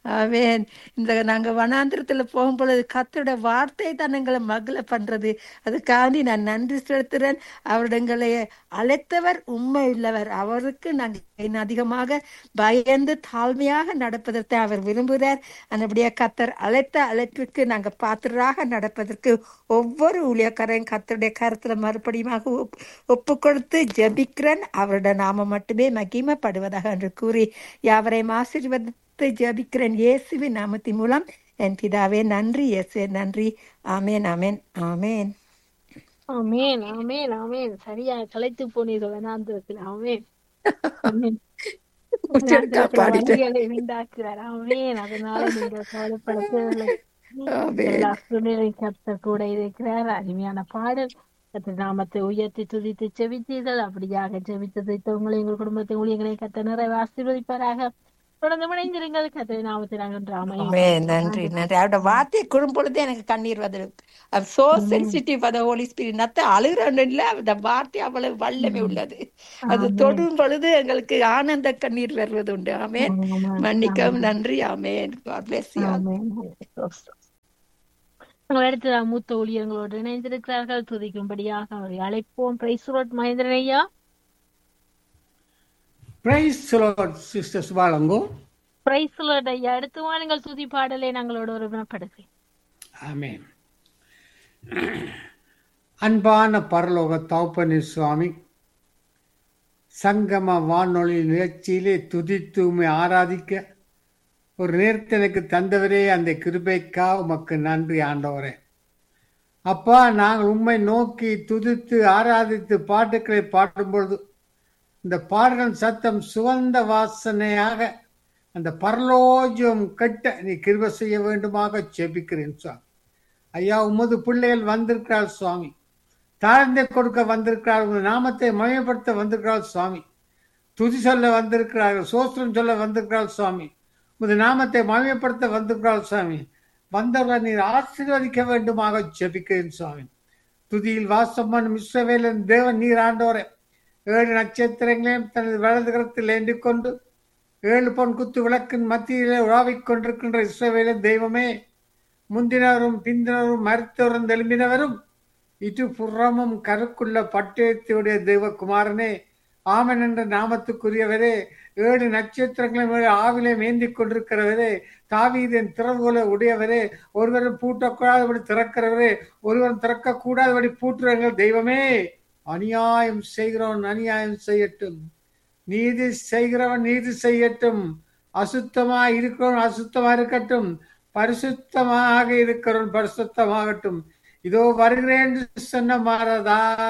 ஆமென் இந்த நாங்க வனாந்திரத்துல போகும் பொழுது கத்தோட வார்த்தை தான் எங்களை மகள பண்றது அதுக்காண்டி நான் நன்றி செலுத்துறேன் அவர் எங்களை அழைத்தவர் உண்மை உள்ளவர் அவருக்கு நாங்கள் இன்னும் அதிகமாக பயந்து தாழ்மையாக நடப்பதற்கு அவர் விரும்புகிறார் அந்தபடியா கத்தர் அழைத்த அழைப்புக்கு நாங்க பாத்திரராக நடப்பதற்கு ஒவ்வொரு ஊழியக்காரையும் கத்தருடைய கருத்துல மறுபடியுமாக ஒப்- ஒப்பு கொடுத்து ஜெபிக்கிறேன் அவருடைய நாமம் மட்டுமே மகிமைப்படுவதாக என்று கூறி யாவரையும் ஆசீர்வதித்து ஜெபிக்கிறேன் இயேசுவின் நாமத்தின் மூலம் என் பிதாவே நன்றி இயேசுவே நன்றி ஆமேன் ஆமேன் ஆமேன் ஆமேன் ஆமேன் ஆமேன் சரியா களைத்து போனீர்கள் வனாந்திரத்தில் ஆமேன் ஆமேன் முச்செடுக்கா வனாந்திரத்துல பாடிட்டேன் வழிகளை உண்டாக்குறார் ஆமேன் அதனால நீங்கள் கவலைப்பட தேவையில்லை ஆமேன் எல்லா சூழ்நிலையும் கர்த்தர் கூட இருக்கிறார் அருமையான பாடல் கர்த்தர் நாமத்தை உயர்த்தி துதித்து செவித்தீர்கள் அப்படியாக செவித்தது உங்களை எங்கள் குடும்பத்தை ஊழியர்களை கத்த நிறைய ஆசீர்வதிப்பாராக தொடர்ந்து இணைந்திருங்கள் கர்த்தரை நாமத்தை நாங்கள் ராமையும் ஆமென் நன்றி நன்றி அவரோட வார்த்தையை கூறும் பொழுது எனக்கு கண்ணீர் வந்து so sensitive for the holy spirit நத்த அழுகிறோம் இல்ல அந்த வார்த்தை அவ்வளவு வல்லமை உள்ளது அது தொடும் பொழுது எங்களுக்கு ஆனந்த கண்ணீர் வருவது உண்டு ஆமென் மன்னிக்கவும் நன்றி ஆமென் God bless you all. நாங்கள் அடுத்த மூத்த ஊழியர்களோடு இணைந்திருக்கிறார்கள் துதிக்கும்படியாக அவரை அழைப்போம் பிரைஸ் ரோட் மகேந்திரன் ஐயா பிரைஸ் சிஸ்டர் சுபாலங்கோ பிரைஸ் ரோட் ஐயா அடுத்து வாருங்கள் துதி பாடலை நாங்களோட ஒருமைப்படுகிறேன் ஆமென் அன்பான பரலோக தௌப்பனி சுவாமி சங்கம வானொலி நிகழ்ச்சியிலே துதித்து உம்மை ஆராதிக்க ஒரு நேரத்தை எனக்கு தந்தவரே அந்த கிருபைக்கா உமக்கு நன்றி ஆண்டவரே அப்பா நாங்கள் உம்மை நோக்கி துதித்து ஆராதித்து பாட்டுக்களை பாடும்பொழுது இந்த பாடல் சத்தம் சுகந்த வாசனையாக அந்த பரலோஜம் கட்ட நீ கிருபை செய்ய வேண்டுமாக ஜெபிக்கிறேன் சுவாமி ஐயா உமது பிள்ளைகள் வந்திருக்கிறார் சுவாமி தாழ்ந்தை கொடுக்க வந்திருக்கிறார் உங்கள் நாமத்தை மயப்படுத்த வந்திருக்கிறார் சுவாமி துதி சொல்ல வந்திருக்கிறார்கள் சோஸ்திரம் சொல்ல வந்திருக்கிறார் சுவாமி உமது நாமத்தை மயப்படுத்த வந்திருக்கிறார் சுவாமி வந்தவர்கள் நீர் ஆசீர்வதிக்க வேண்டுமாக ஜெபிக்கிறேன் சுவாமி துதியில் வாசம் பண்ணும் இஸ்ரவேலின் தேவன் நீர் ஆண்டோரே ஏழு நட்சத்திரங்களையும் தனது வலது கரத்தில் ஏந்தி கொண்டு ஏழு பொன் குத்து விளக்கின் மத்தியிலே உலாவிக் கொண்டிருக்கின்ற இஸ்ரவேலின் தெய்வமே முந்தினவரும் பிந்தினவரும் மருத்துவரும் எழும்பினவரும் இரு புறமும் கருக்குள்ள பட்டயத்தையுடைய தெய்வகுமாரனே ஆமன் என்ற நாமத்துக்குரியவரே ஏழு நட்சத்திரங்களையும் ஏழு ஆவிலே மேந்தி கொண்டிருக்கிறவரே தாவீதின் திறவுகோலை உடையவரே ஒருவரும் பூட்டக்கூடாதபடி திறக்கிறவரே ஒருவரும் திறக்கக்கூடாதபடி பூட்டுறங்கள் தெய்வமே அநியாயம் செய்கிறவன் அநியாயம் செய்யட்டும் நீதி செய்கிறவன் நீதி செய்யட்டும் அசுத்தமா இருக்கிறவன் அசுத்தமா இருக்கட்டும் பரிசுத்தமாக இருக்கிறவன் பரிசுத்தமாகட்டும் இதோ வருகிறேன் என்று சொன்ன மாறதா